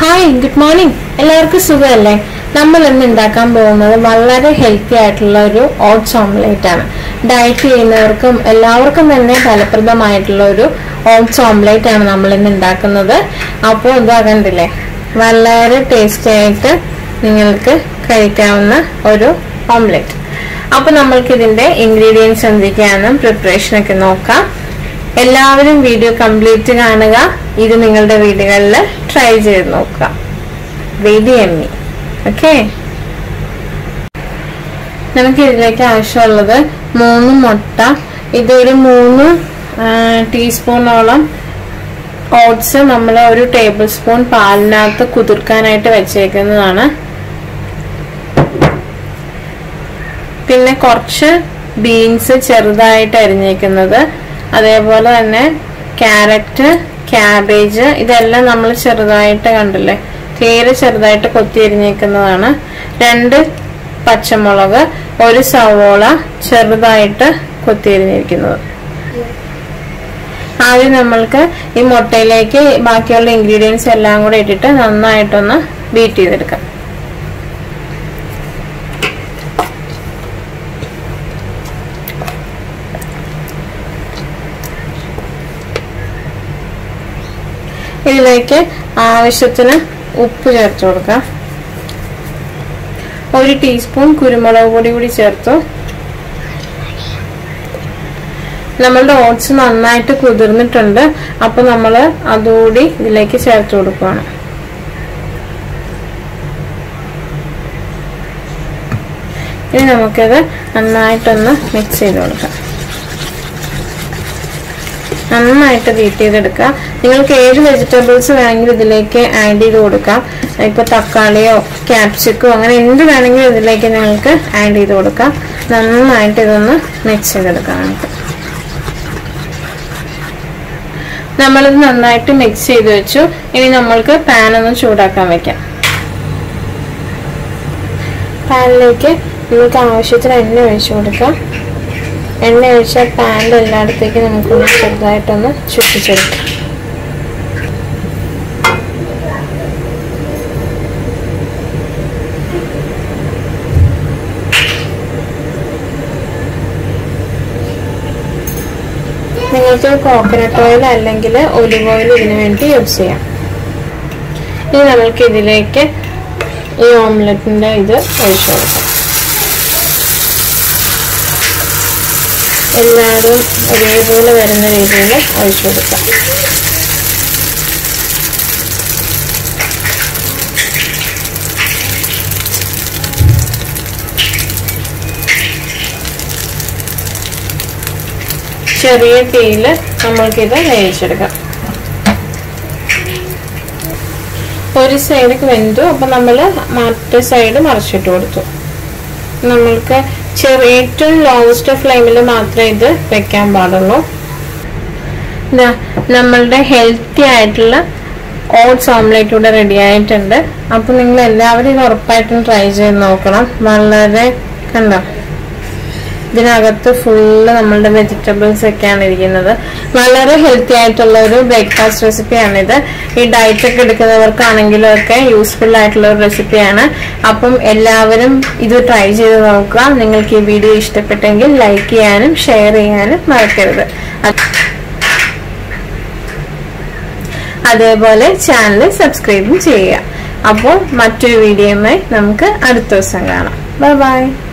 hi good morning എല്ലാവർക്കും സുഖമല്ലേ നമ്മൾ ഇന്ന് ഉണ്ടാക്കാൻ പോകുന്നത് വളരെ ഹെൽത്തി ആയിട്ടുള്ള ഒരു ഓട്സ് ഓംലേറ്റ് ആണ് ഡയറ്റ് ചെയ്യുന്നവർക്കും എല്ലാവർക്കും തന്നെ ഫലപ്രദമായിട്ടുള്ള ഒരു ഓട്സ് ഓംലേറ്റ് ആണ് നമ്മൾ ഇന്ന് ഉണ്ടാക്കുന്നത് അപ്പോൾ ഇതാ കണ്ടില്ലേ വളരെ ടേസ്റ്റി ആയിട്ട് നിങ്ങൾക്ക് കഴിക്കാവുന്ന ഒരു ഓംലേറ്റ് അപ്പൊ നമ്മൾക്ക് ഇതിന്റെ ഇൻഗ്രീഡിയൻസ് എന്തൊക്കെയാണെന്നും പ്രിപ്പറേഷൻ ഒക്കെ നോക്കാം എല്ലാവരും വീഡിയോ കംപ്ലീറ്റ് കാണുക ഇത് നിങ്ങളുടെ വീടുകളിൽ ട്രൈ ചെയ്ത് നോക്കുക വെരി എമ്മി ഓക്കെ നമുക്ക് ഇതിലേക്ക് ആവശ്യമുള്ളത് മൂന്ന് മുട്ട ഇതൊരു മൂന്ന് ടീസ്പൂണോളം ഓട്സ് നമ്മൾ ഒരു ടേബിൾ സ്പൂൺ പാലിനകത്ത് കുതിർക്കാനായിട്ട് വെച്ചേക്കുന്നതാണ് പിന്നെ കുറച്ച് ബീൻസ് ചെറുതായിട്ട് അരിഞ്ഞേക്കുന്നത് അതേപോലെ തന്നെ ക്യാരറ്റ് ക്യാബേജ് ഇതെല്ലാം നമ്മൾ ചെറുതായിട്ട് കണ്ടില്ലേ തീരെ ചെറുതായിട്ട് കൊത്തി അരിഞ്ഞേക്കുന്നതാണ് രണ്ട് പച്ചമുളക് ഒരു സവോള ചെറുതായിട്ട് കൊത്തി അരിഞ്ഞിരിക്കുന്നത് ആദ്യം നമ്മൾക്ക് ഈ മുട്ടയിലേക്ക് ബാക്കിയുള്ള ഇൻഗ്രീഡിയൻസ് എല്ലാം കൂടെ ഇട്ടിട്ട് നന്നായിട്ടൊന്ന് ബീറ്റ് ചെയ്തെടുക്കാം ഇതിലേക്ക് ആവശ്യത്തിന് ഉപ്പ് ചേർത്ത് കൊടുക്കാം ഒരു ടീസ്പൂൺ കുരുമുളക് പൊടി കൂടി ചേർത്തു നമ്മളുടെ ഓട്സ് നന്നായിട്ട് കുതിർന്നിട്ടുണ്ട് അപ്പൊ നമ്മൾ അതുകൂടി ഇതിലേക്ക് ചേർത്ത് കൊടുക്കുകയാണ് ഇനി നമുക്കിത് നന്നായിട്ടൊന്ന് മിക്സ് ചെയ്ത് കൊടുക്കാം നന്നായിട്ട് ബീറ്റ് ചെയ്തെടുക്കുക നിങ്ങൾക്ക് ഏത് വെജിറ്റബിൾസ് വേണമെങ്കിലും ഇതിലേക്ക് ആഡ് ചെയ്ത് കൊടുക്കാം ഇപ്പൊ തക്കാളിയോ ക്യാപ്സിക്കോ അങ്ങനെ എന്ത് വേണമെങ്കിലും ഇതിലേക്ക് നിങ്ങൾക്ക് ആഡ് ചെയ്ത് കൊടുക്കാം നന്നായിട്ട് ഇതൊന്ന് മിക്സ് ചെയ്തെടുക്കാം നമുക്ക് നമ്മളിത് നന്നായിട്ട് മിക്സ് ചെയ്ത് വെച്ചു ഇനി നമ്മൾക്ക് പാൻ ഒന്ന് ചൂടാക്കാൻ വെക്കാം പാനിലേക്ക് നമുക്ക് ആവശ്യത്തിന് എണ്ണ ഒഴിച്ചു കൊടുക്കാം എണ്ണ ഒഴിച്ച പാൻ്റെ എല്ലായിടത്തേക്ക് നമുക്കൊന്ന് ചെറുതായിട്ടൊന്ന് ചുറ്റിച്ചെടുക്കാം നിങ്ങൾക്ക് കോക്കനട്ട് ഓയിൽ അല്ലെങ്കിൽ ഒലിവ് ഓയിൽ ഇതിനു വേണ്ടി യൂസ് ചെയ്യാം ഇനി നമ്മൾക്ക് ഇതിലേക്ക് ഈ ഓംലെറ്റിന്റെ ഇത് ഒഴിച്ചു കൊടുക്കാം എല്ലാവരും ഒരേപോലെ വരുന്ന രീതിയിൽ ഒഴിച്ചു കൊടുക്കാം ചെറിയ തീയിൽ നമ്മൾക്കിത് വേവിച്ചെടുക്കാം ഒരു സൈഡ് വെന്തു അപ്പൊ നമ്മൾ മറ്റേ സൈഡ് മറിച്ചിട്ട് കൊടുത്തു നമ്മൾക്ക് ചെറിയ ഏറ്റവും ലോവസ്റ്റ് ഫ്ലെയിമിൽ മാത്രമേ ഇത് വെക്കാൻ പാടുള്ളൂ നമ്മളുടെ ഹെൽത്തി ആയിട്ടുള്ള ഓട്സ് ഓംലേറ്റ് ഇവിടെ റെഡി ആയിട്ടുണ്ട് അപ്പൊ നിങ്ങൾ എല്ലാവരും ഇത് ഉറപ്പായിട്ടും ട്രൈ ചെയ്ത് നോക്കണം വളരെ കണ്ടോ ഇതിനകത്ത് ഫുള്ള് നമ്മളുടെ വെജിറ്റബിൾസ് ഒക്കെയാണ് ഇരിക്കുന്നത് വളരെ ഹെൽത്തി ആയിട്ടുള്ള ഒരു ബ്രേക്ക്ഫാസ്റ്റ് റെസിപ്പിയാണിത് ഈ ഡയറ്റ് ഒക്കെ എടുക്കുന്നവർക്കാണെങ്കിലും ഒക്കെ യൂസ്ഫുൾ ആയിട്ടുള്ള ഒരു റെസിപ്പിയാണ് അപ്പം എല്ലാവരും ഇത് ട്രൈ ചെയ്ത് നോക്കുക നിങ്ങൾക്ക് ഈ വീഡിയോ ഇഷ്ടപ്പെട്ടെങ്കിൽ ലൈക്ക് ചെയ്യാനും ഷെയർ ചെയ്യാനും മറക്കരുത് അതേപോലെ ചാനൽ സബ്സ്ക്രൈബും ചെയ്യുക അപ്പോൾ മറ്റൊരു വീഡിയോയുമായി നമുക്ക് അടുത്ത ദിവസം കാണാം ബൈ ബൈ